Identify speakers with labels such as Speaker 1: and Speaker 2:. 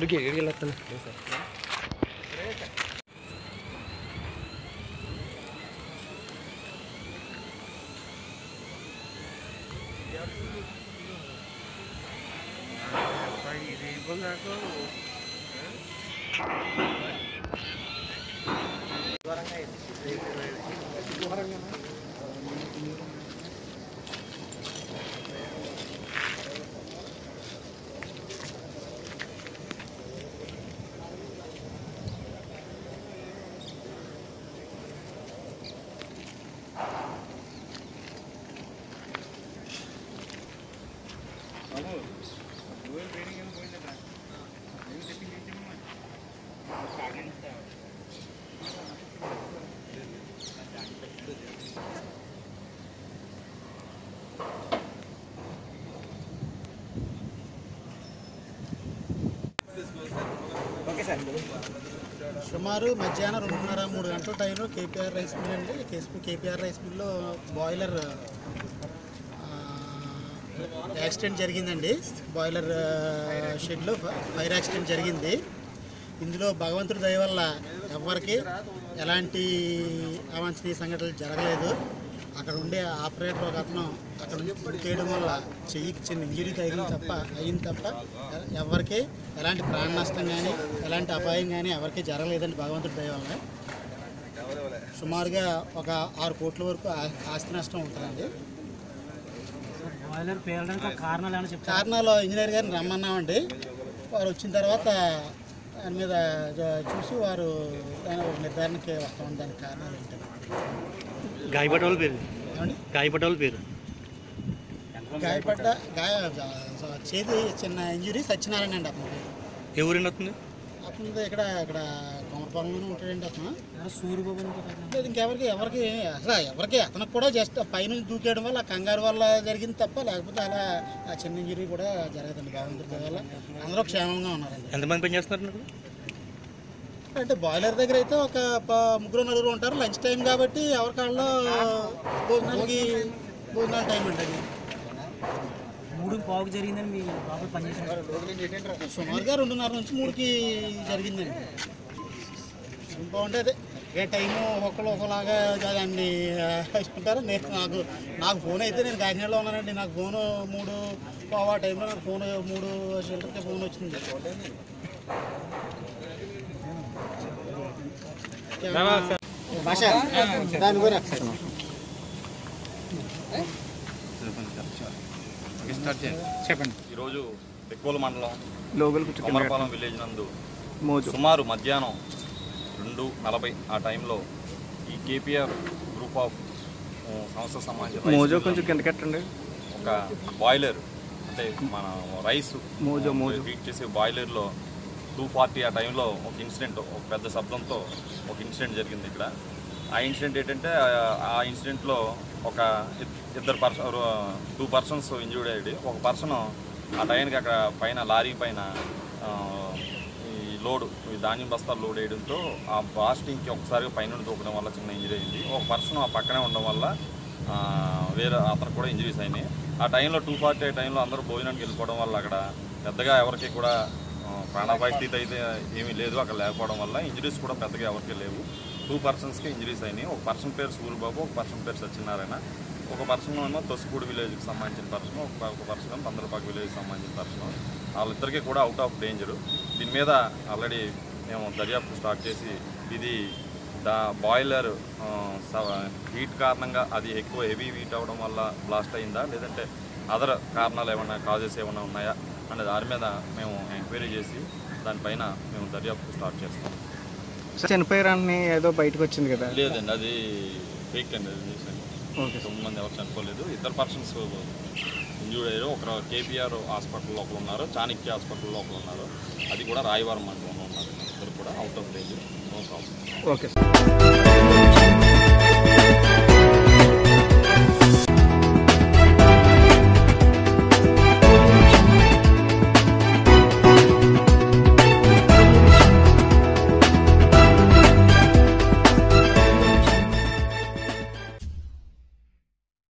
Speaker 1: ఎక్కడికి ఎక్కడికి వెళ్ళొస్తాను
Speaker 2: సుమారు మధ్యాహ్నం రెండున్నర మూడు గంటల టైంలో కేపీఆర్ రైస్ మిల్ అండి కేసీ కేపీఆర్ రైస్ మిల్లో బాయిలర్ ఆ, యాక్సిడెంట్ జరిగిందండి బాయిలర్ ఆ, షెడ్లో ఫ- ఫైర్ యాక్సిడెంట్ జరిగింది ఇందులో భగవంతుడి దయ వల్ల ఎవరికి ఎలాంటి అవాంఛనీయ సంఘటనలు జరగలేదు అక్కడ ఉండే ఆపరేటర్ ఒక అతను అక్కడ నుంచి చేయడం వల్ల చెయ్యికి చిన్న ఇంజరీ తగిలింది తప్ప అయింది తప్ప ఎ- ఎవరికి ఎలాంటి ప్రాణ నష్టం కానీ ఎలాంటి అపాయం కానీ ఎవరికి జరగలేదండి భగవంతుడి దయ వల్ల సుమారుగా ఒక ఆరు కోట్ల వరకు ఆ- ఆస్తి నష్టం ఉంటుందండి
Speaker 3: బాయిలర్ పేలడానికి ఒక కారణాలు ఏమైనా చెప్తారా
Speaker 2: కారణాలు ఇంజనీర్ గారిని రమ్మన్నామండి వారు వచ్చిన తర్వాత దాని మీద జ- చూసి వారు దాని ఒక నిర్ధారణకి వస్తామని దానికి కారణాలు ఏంటని
Speaker 1: గాయపడ్డ వాళ్ళ పేరు
Speaker 2: ఏమండి
Speaker 1: గాయపడ్డ వాళ్ళ పేరు
Speaker 2: గాయపడ్డ గాయ జ- చేతి చిన్న ఇంజురీ సత్యనారాయణ అండి అతని పేరు
Speaker 1: ఏ ఊరిని వస్తుంది
Speaker 2: అతను ఇక్కడ ఇక్కడ కొమరపాలెంలోనే ఉంటాడండి అతను
Speaker 3: ఎవరో సూర్యబాబు అని ఒక అతను.
Speaker 2: లేదు ఇంకెవరికి ఎవరికి అసలు ఎవరికి అతనికి కూడా జస్ట్ పైనుంచి దూకేయడం వల్ల ఆ కంగారు వల్ల జరిగింది తప్ప లేకపోతే అలా ఆ చిన్న ఇంజరీ కూడా జరగదండి భగవంతుడి దయ వల్ల అందరూ క్షేమంగా ఉన్నారండి
Speaker 1: ఎంతమంది పని చేస్తున్నారు మీరు
Speaker 2: అంటే బాయిలర్ దగ్గర అయితే ఒక ప- ముగ్గురు నలుగురు ఉంటారు లంచ్ టైం కాబట్టి ఎవరి కాళ్ళలో భోజనానికి భోజనాల టైం అండి అది
Speaker 3: మూడు పావుకు జరిగిందని మీ బాబు పనిచేసిన
Speaker 2: సుమారుగా రెండున్నర నుంచి మూడుకి జరిగిందండి బాగుంటే అదే ఏ టైము ఒకళ్ళు ఒకలాగా దాన్ని ఇస్తుంటారు నేను నాకు నాకు ఫోన్ అయితే నేను కాకినాడలో ఉన్నానండి నాకు ఫోన్ మూడు పావు ఆ టైంలో నాకు ఫోన్ మూడు షెల్టర్కి ఫోన్ వచ్చింది భాష దాని కూడా
Speaker 4: చెప్పండి
Speaker 5: ఈరోజు ఎక్కువల మండలం
Speaker 4: లోకల్
Speaker 5: కొమరపాలెం విలేజ్ నందు
Speaker 4: మోజు
Speaker 5: సుమారు మధ్యాహ్నం రెండు నలభై ఆ టైంలో ఈ కేపీఆర్ గ్రూప్ ఆఫ్ ఆ, సంస్థ సంబంధించిన
Speaker 4: మోజో
Speaker 5: రైస్
Speaker 4: కొంచెం కింద కట్టండి
Speaker 5: ఒక బాయిలర్ అంటే మన రైస్
Speaker 4: మోజో, మోజో.
Speaker 5: హీట్ చేసే బాయిలర్లో టూ ఫార్టీ ఆ టైంలో ఒక ఇన్సిడెంట్ ఒక పెద్ద శబ్దంతో ఒక ఇన్సిడెంట్ జరిగింది ఇక్కడ ఆ ఇన్సిడెంట్ ఏంటంటే ఆ- ఆ ఇన్సిడెంట్లో ఒక ఇద్- ఇద్దరు పర్సన్ టూ పర్సన్స్ ఇంజూర్డ్ అయ్యి ఒక పర్సన్ ఆ టైంకి అక్కడ పైన లారీ పైన ఆ, ఈ లోడ్ ఈ ధాన్యం బస్తాలు లోడ్ వేయడంతో ఆ బాస్టింగ్కి ఒకసారిగా పైన దూకడం వల్ల చిన్న ఇంజరీ అయింది ఒక పర్సన్ ఆ పక్కనే ఉండడం వల్ల ఆ, వేరే అతను కూడా ఇంజరీస్ అయినాయి ఆ టైంలో టూ ఫార్టీ టైంలో అందరూ భోజనానికి వెళ్ళిపోవడం వల్ల అక్కడ పెద్దగా ఎవరికి కూడా ఆ, ప్రాణాపాయ స్థితి అయితే ఏమీ లేదు అక్కడ లేకపోవడం వల్ల ఇంజరీస్ కూడా పెద్దగా ఎవరికి లేవు టూ పర్సన్స్కి ఇంజరీస్ అయినాయి ఒక పర్సన్ పేరు సూర్యబాబు ఒక పర్సన్ పేరు సత్యనారాయణ ఒక పర్సన్ ఏమో తొసుపూడి విలేజ్కి సంబంధించిన పర్సన్ ఒక ఒక పర్సన్ ఏమో పందరపాక విలేజ్కి సంబంధించిన పర్సన్ వాళ్ళిద్దరికీ కూడా అవుట్ ఆఫ్ డేంజర్ దీని మీద ఆల్రెడీ మేము దర్యాప్తు స్టార్ట్ చేసి ఇది దా బాయిలర్ హీట్ కారణంగా అది ఎక్కువ హెవీ హీట్ అవ్వడం వల్ల బ్లాస్ట్ అయిందా లేదంటే అదర్ కారణాలు ఏమైనా కాజెస్ ఏమైనా ఉన్నాయా అనే దాని మీద మేము ఎంక్వైరీ చేసి దానిపైన మేము దర్యాప్తు స్టార్ట్ చేస్తాం
Speaker 4: చనిపోయారని ఏదో బయటకు వచ్చింది కదా
Speaker 5: లేదండి అది ఫేక్ అండి అది న్యూస్ అండి
Speaker 4: ఓకే
Speaker 5: తొమ్మిది మంది ఎవరు చనిపోలేదు ఇద్దరు పర్సన్స్ ఇంజూర్డ్ అయ్యారు ఒకరు కేపీఆర్ హాస్పిటల్లో ఒకరు ఉన్నారు చాణక్య హాస్పిటల్లో ఒకరు ఉన్నారు అది కూడా రాయవరం మండలంలో ఉన్నారు ఇద్దరు కూడా out of range no problem
Speaker 4: okay sir